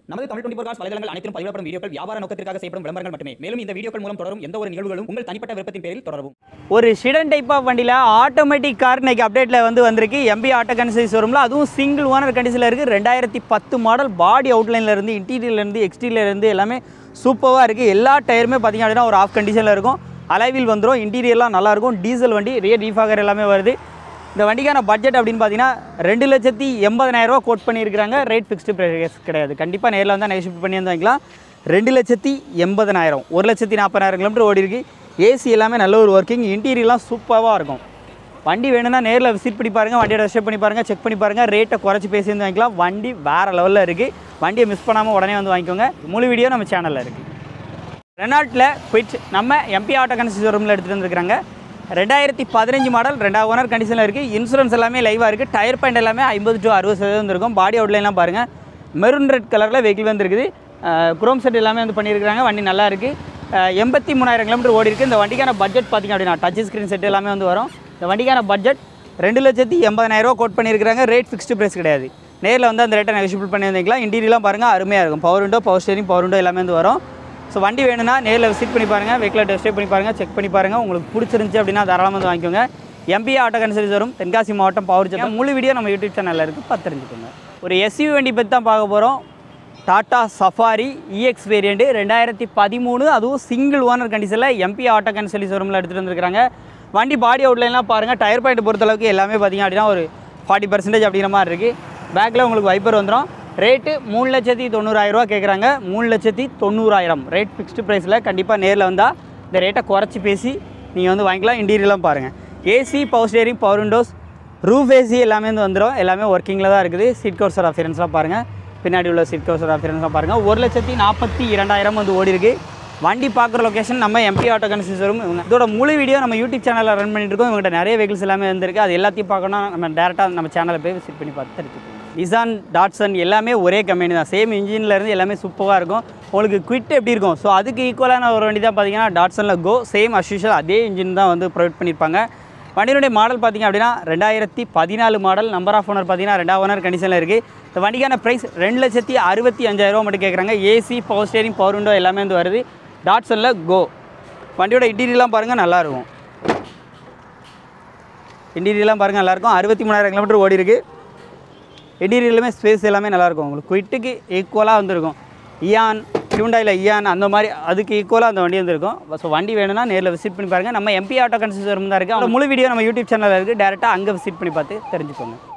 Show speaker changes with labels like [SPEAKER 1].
[SPEAKER 1] நமது Tamil twenty cos வலைதளங்கள் அனைத்தும் பதிவிடப்படும் வீடியோக்கள் வியாபார நோக்கத்திற்காக செய்யப்படும் விளம்பரங்கள் மட்டுமே மேலும் இந்த வீடியோக்கள் மூலம் தொடரும் எந்த ஒரு நிகழ்வுகளும் உங்கள் தனிப்பட்ட விருப்பத்தின் பேரில் தொடரவும்
[SPEAKER 2] ஒரு ஷிடன் டைப் ஆஃப் வண்டியில் ஆட்டோமேட்டிக் கார் இன்னைக்கு அப்டேட்டில் வந்து வந்திருக்கு எம்பி ஆட்டோ கன்சைஸ் வரும்ல அதுவும் சிங்கிள் ஓனர் கண்டிஷனில் இருக்குது ரெண்டாயிரத்தி பத்து மாடல் பாடி அவுட்லைன்லேருந்து இன்டீரியர்லேருந்து எக்ஸ்டீரியர்லேருந்து எல்லாமே சூப்பராக இருக்குது எல்லா டயருமே பார்த்தீங்க அப்படின்னா ஒரு ஆஃப் கண்டிஷனில் இருக்கும் அலைவில் வந்துடும் இன்டீரியர்லாம் நல்லாயிருக்கும் டீசல் வண்டி ரியர் டீஃபாகர் எல்லாமே வருது இந்த வண்டிக்கான பட்ஜெட் அப்படின்னு பார்த்தீங்கன்னா ரெண்டு லட்சத்தி எண்பதனாயிரரூவா கோட் பண்ணியிருக்கிறாங்க ரேட் ஃபிக்ஸ்டு ப்ரைஸ் கிடையாது கண்டிப்பாக நேரில் வந்தால் நெகோஷியேட் பண்ணி வந்து வாங்கிக்கலாம் ரெண்டு லட்சத்தி எண்பதனாயிரம் ஒரு லட்சத்தி நாற்பதாயிரம் கிலோமீட்டர் ஓடி இருக்கு ஏசி எல்லாமே நல்ல ஒரு ஒர்க்கிங் இன்டீரியர்லாம் சூப்பராக இருக்கும் வண்டி வேணும்னா நேரில் விசிட் பண்ணி பாருங்கள் வண்டியோட ரெஸ்ட் பண்ணி பாருங்கள் செக் பண்ணி பாருங்கள் ரேட்டை குறைச்சி பேசி வந்து வாங்கிக்கலாம் வண்டி வேறு லெவலில் இருக்குது வண்டியை மிஸ் பண்ணாமல் உடனே வந்து வாங்கிக்கோங்க முழு வீடியோ நம்ம சேனலில் இருக்குது ரெனால்ட்டில் குவிட் நம்ம எம்பி ஆட்டோ கன்சி ஷோரூமில் எடுத்துகிட்டு வந்திருக்காங்க ரெண்டாயிரத்தி பதினஞ்சு மாடல் ரெண்டாவது ஓனர் கண்டிஷனில் இருக்குது இன்சூரன்ஸ் எல்லாமே லைவாக இருக்குது டயர் பாயிண்ட் எல்லாமே ஐம்பது டு அறுபது சதவீதம் இருக்கும் பாடி அவுட்லைன்லாம் பாருங்கள் மெரூன் ரெட் கலரில் வெஹிக்கிள் வந்துருக்குது குரோம் செட் எல்லாமே வந்து பண்ணியிருக்காங்க வண்டி நல்லா இருக்குது எண்பத்தி மூணாயிரம் கிலோமீட்டர் ஓடி இருக்குது இந்த வண்டிக்கான பட்ஜெட் பார்த்திங்க அப்படின்னா டச் ஸ்க்ரீன் செட் எல்லாமே வந்து வரும் இந்த வண்டிக்கான பட்ஜெட் ரெண்டு லட்சத்தி எண்பதாயிரரூவா கோட் பண்ணியிருக்காங்க ரேட் ஃபிக்ஸ்டு ப்ரைஸ் கிடையாது நேரில் வந்து அந்த ரேட்டை நெகோஷியபிள் பண்ணி வந்தீங்களா இன்டீரியர்லாம் பாருங்கள் அருமையாக இருக்கும் power window power steering power window எல்லாமே வந்து வரும் ஸோ வண்டி வேணும்னா நேரில் விசிட் பண்ணி பாருங்கள் வெஹிக்கில் டெஸ்ட் பண்ணி பாருங்கள் செக் பண்ணி பாருங்கள் உங்களுக்கு பிடிச்சிருந்துச்சி அப்படின்னா தாராளமாக வந்து வாங்கிக்கோங்க எம்பி ஆட்டோ கன்சல்ஸ் வரும் தென்காசி மாவட்டம் பவர் ஜெட் முழு வீடியோ நம்ம யூடியூப் சேனலில் இருக்குது பார்த்து தெரிஞ்சுக்கோங்க ஒரு எஸ்யூ வண்டி பற்றி தான் பார்க்க போகிறோம் டாடா சஃபாரி இஎக்ஸ் வேரியண்ட்டு ரெண்டாயிரத்தி பதிமூணு அதுவும் சிங்கிள் ஓனர் கண்டிஷனில் எம்பி ஆட்டோ கன்சல்ஸ் வரும்ல எடுத்துகிட்டு வந்திருக்காங்க வண்டி பாடி அவுட்லைன்லாம் பாருங்கள் டயர் பாயிண்ட் பொறுத்தளவுக்கு எல்லாமே பார்த்தீங்க அப்படின்னா ஒரு ஃபார்ட்டி பர்சன்டேஜ் அப்படிங்கிற மாதிரி இருக்குது பேக்கில் உங்களுக்கு வைப்பர் வந்துடும் ரேட்டு மூணு லட்சத்தி தொண்ணூறாயிரரூவா கேட்குறாங்க மூணு லட்சத்தி தொண்ணூறாயிரம் ரேட் ஃபிக்ஸ்டு ப்ரைஸில் கண்டிப்பாக நேரில் வந்தால் இந்த ரேட்டை குறைச்சி பேசி நீங்கள் வந்து வாங்கிக்கலாம் இன்டீரியர்லாம் பாருங்கள் AC power steering power windows roof AC எல்லாமே வந்து வந்துடும் எல்லாமே ஒர்க்கிங்கில் தான் இருக்குது சீட் கவர்சர் அஃபியரன்ஸ்லாம் பாருங்கள் பின்னாடி உள்ள சீட் கவர்சர் அஃபியரன்ஸ்லாம் பாருங்கள் ஒரு லட்சத்தி நாற்பத்தி இரண்டாயிரம் வந்து ஓடி இருக்கு வண்டி பார்க்குற லொக்கேஷன் நம்ம எம்பி ஆட்டோ கன்சிஸ் வரும் இவங்க இதோட முழு வீடியோ நம்ம யூடியூப் சேனலில் ரன் பண்ணிட்டு இருக்கோம் இவங்ககிட்ட நிறைய வெஹிக்கிள்ஸ் எல்லாமே வந்திருக்கு அது எல்லாத்தையும் பார்க்கணும் நம்ம டேரெக்டாக நம்ம சேனலில் போய் விசிட் பண்ணி பார்த்து தெரிஞ்சுக்கோங்க நிசான் டாட்சன் எல்லாமே ஒரே கம்பெனி தான் சேம் இன்ஜின்லேருந்து எல்லாமே சூப்பராக இருக்கும் உங்களுக்கு குவிட் எப்படி இருக்கும் ஸோ அதுக்கு ஈக்குவலான ஒரு வண்டி தான் பார்த்தீங்கன்னா டாட்சனில் கோ சேம் அஸ்யூஷல் அதே இன்ஜின் தான் வந்து ப்ரொவைட் பண்ணியிருப்பாங்க வண்டியினுடைய மாடல் பார்த்தீங்க அப்படின்னா ரெண்டாயிரத்தி பதினாலு மாடல் நம்பர் ஆஃப் ஓனர் பார்த்தீங்கன்னா ரெண்டாவது ஓனர் கண்டிஷனில் இருக்குது இந்த வண்டிக்கான ப்ரைஸ் ரெண்டு லட்சத்தி அறுபத்தி அஞ்சாயிரரூவா மட்டும் கேட்குறாங்க AC power steering power window எல்லாமே வந்து வருது டாட்சனில் கோ வண்டியோட இன்டீரியர்லாம் பாருங்கள் நல்லாயிருக்கும் இன்டீரியர்லாம் பாருங்கள் நல்லாயிருக்கும் அறுபத்தி மூணாயிரம் கிலோமீட்டர் ஓடி இருக்கு இன்டீரியர்லுமே ஸ்பேஸ் எல்லாமே நல்லாயிருக்கும் உங்களுக்கு குயிட்டுக்கு ஈக்குவலாக வந்திருக்கும் இயான் ஹியூண்டாயில் இயான் அந்த மாதிரி அதுக்கு ஈக்குவலாக அந்த வண்டி வந்திருக்கும் ஸோ வண்டி வேணும்னா நேரில் விசிட் பண்ணி பாருங்கள் நம்ம எம்பி ஆட்டோ கன்சியூசர் தான் இருக்குது அந்த முழு வீடியோ நம்ம யூடியூப் சேனலில் இருக்குது டேரெக்டாக அங்கே விசிட் பண்ணி பார்த்து தெரிஞ்சுக்கோங்க